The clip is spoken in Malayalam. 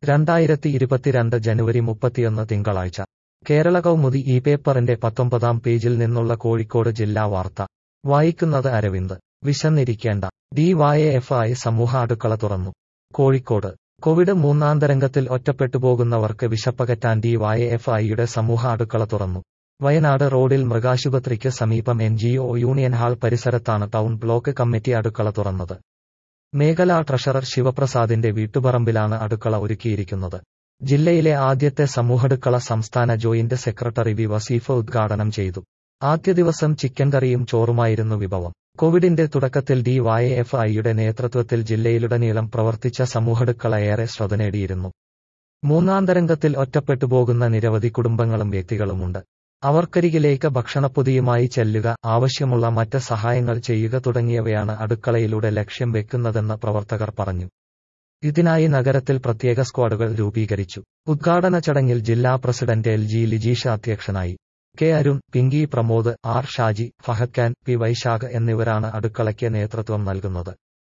രണ്ടായിരത്തി ഇരുപത്തിരണ്ട് ജനുവരി മുപ്പത്തിയൊന്ന് തിങ്കളാഴ്ച കേരള കൗമുദി ഈ പേപ്പറിന്റെ പത്തൊമ്പതാം പേജിൽ നിന്നുള്ള കോഴിക്കോട് ജില്ലാ വാർത്ത വായിക്കുന്നത് അരവിന്ദ് വിശന്നിരിക്കേണ്ട ഡിവൈഎഫ്ഐ സമൂഹ അടുക്കള തുറന്നു കോഴിക്കോട് കോവിഡ് മൂന്നാം തരംഗത്തിൽ ഒറ്റപ്പെട്ടുപോകുന്നവർക്ക് വിശപ്പകറ്റാൻ ഡിവൈഎഫ്ഐയുടെ സമൂഹ അടുക്കള തുറന്നു വയനാട് റോഡിൽ മൃഗാശുപത്രിക്ക് സമീപം എൻ യൂണിയൻ ഹാൾ പരിസരത്താണ് ടൗൺ ബ്ലോക്ക് കമ്മിറ്റി അടുക്കള തുറന്നത് മേഖലാ ട്രഷറർ ശിവപ്രസാദിന്റെ വീട്ടുപറമ്പിലാണ് അടുക്കള ഒരുക്കിയിരിക്കുന്നത് ജില്ലയിലെ ആദ്യത്തെ സമൂഹടുക്കള സംസ്ഥാന ജോയിന്റ് സെക്രട്ടറി വി വസീഫ് ഉദ്ഘാടനം ചെയ്തു ആദ്യ ദിവസം ചിക്കൻ കറിയും ചോറുമായിരുന്നു വിഭവം കോവിഡിന്റെ തുടക്കത്തിൽ ഡിവൈഎഫ്ഐയുടെ നേതൃത്വത്തിൽ ജില്ലയിലുടനീളം പ്രവർത്തിച്ച സമൂഹടുക്കള ഏറെ ശ്രദ്ധ നേടിയിരുന്നു മൂന്നാം തരംഗത്തിൽ ഒറ്റപ്പെട്ടുപോകുന്ന നിരവധി കുടുംബങ്ങളും വ്യക്തികളുമുണ്ട് അവർക്കരികിലേക്ക് ഭക്ഷണപ്പൊതിയുമായി ചെല്ലുക ആവശ്യമുള്ള മറ്റ് സഹായങ്ങൾ ചെയ്യുക തുടങ്ങിയവയാണ് അടുക്കളയിലൂടെ ലക്ഷ്യം വെക്കുന്നതെന്ന് പ്രവർത്തകർ പറഞ്ഞു ഇതിനായി നഗരത്തിൽ പ്രത്യേക സ്ക്വാഡുകൾ രൂപീകരിച്ചു ഉദ്ഘാടന ചടങ്ങിൽ ജില്ലാ പ്രസിഡന്റ് എൽ ജി ലിജീഷ അധ്യക്ഷനായി K Arun Pinky Pramod R Shaji Fahad Khan P Vaisakh എന്നിവരാണ് അടുക്കളയ്ക്ക് നേതൃത്വം നൽകുന്നത്